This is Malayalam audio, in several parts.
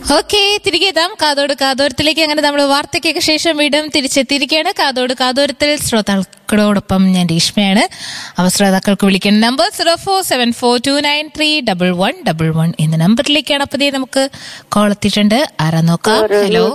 ഓക്കെ തിരികെ എത്താം കാതോട് കാതോരത്തിലേക്ക് അങ്ങനെ നമ്മൾ വാർത്തയ്ക്കൊക്കെ ശേഷം വീണ്ടും തിരിച്ചെത്തിയിരിക്കുകയാണ് കാതോട് കാതോരത്തിൽ ശ്രോതാക്കളോടൊപ്പം ഞാൻ രേഷ്മയാണ് അവ ശ്രോതാക്കൾക്ക് വിളിക്കുന്ന number zero four seven four two nine three double one double one എന്ന നമ്പറിലേക്കാണ് അപ്പോൾ ദേ നമുക്ക് കോൾ എത്തിയിട്ടുണ്ട് ആരാ നോക്കാം ഹലോ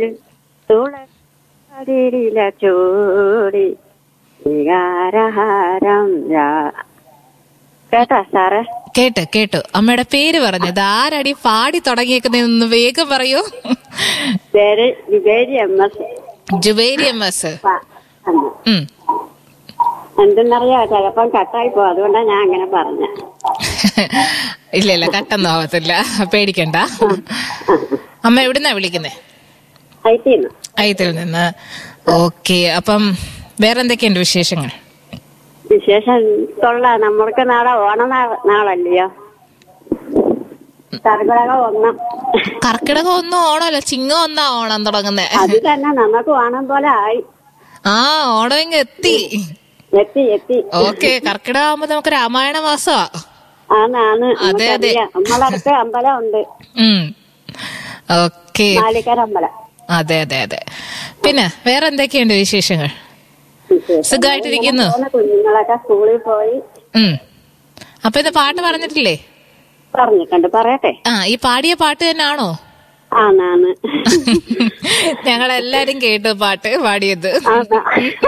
തുളരില ചൂടി വികാരഹാരം രാ- കേട്ടാ സാറേ കേട്ട് കേട്ടു അമ്മയുടെ പേര് പറഞ്ഞത് ആരടി പാടി തുടങ്ങിയേക്കുന്നതെന്ന് വേഗം പറയൂ പേര് വിവേരി എം എസ് ജുബേരി എം എസ് ഉം എന്തെന്നറിയാ ചിലപ്പം കട്ടായി പോകും അതുകൊണ്ടാണ് ഞാൻ അങ്ങനെ പറഞ്ഞ ഇല്ല ഇല്ല കട്ടൊന്നും ആവത്തില്ല പേടിക്കണ്ട അമ്മ എവിടുന്നാ വിളിക്കുന്നേ ഐറ്റിന്ന് അയത്തിൽ നിന്ന് ഓക്കെ അപ്പം വേറെന്തൊക്കെയുണ്ട് വിശേഷങ്ങൾ വിശേഷം കൊള്ള നമ്മൾക്ക് നാളെ ഓണ നാ- നാളല്ലയോ കർക്കിടക ഒന്നാം കർക്കിടകം ഒന്നും ഓണമല്ല ചിങ്ങം ഒന്നാ ഓണം തുടങ്ങുന്നേ അത് തന്നെ നമുക്ക് ഓണം പോലെ ആയി ആ ഓണം ഇങ്ങ് എത്തി എത്തി എത്തി ഓക്കെ കർക്കിടകം ആവുമ്പോ നമുക്ക് രാമായണ മാസമാ ആന്നാണ് അതെ, അതെ. നമുക്കറിയാം. നമ്മളടുത്ത് അമ്പലം ഉണ്ട് ഉം ഓക്കെ മാലിക്കര അമ്പലം അതെ അതെ അതെ പിന്നെ വേറെ എന്തൊക്കെയുണ്ട് വിശേഷങ്ങൾ വിശേഷം. സുഖമായിട്ടിരിക്കുന്നു പോകുന്ന കുഞ്ഞുങ്ങളൊക്കെ സ്കൂളിൽ പോയി ഉം അപ്പൊ ഇത് പാട്ട് പറഞ്ഞിട്ടില്ലേ പറഞ്ഞിട്ടുണ്ട് പറയട്ടെ ആ ഈ പാടിയ പാട്ട് തന്നെയാണോ ആന്നാണ് ഞങ്ങളെല്ലാരും കേട്ടു പാട്ട് പാടിയത് ആന്നാ.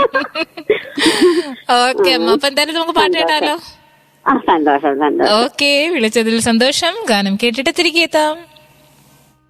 ഓക്കെ അമ്മ അപ്പൊ എന്തായാലും നമുക്ക് പാട്ട് കേട്ടാലോ ആ സന്തോഷം സന്തോഷം ഓക്കെ വിളിച്ചതിൽ സന്തോഷം ഗാനം കേട്ടിട്ട് തിരികെ എത്താം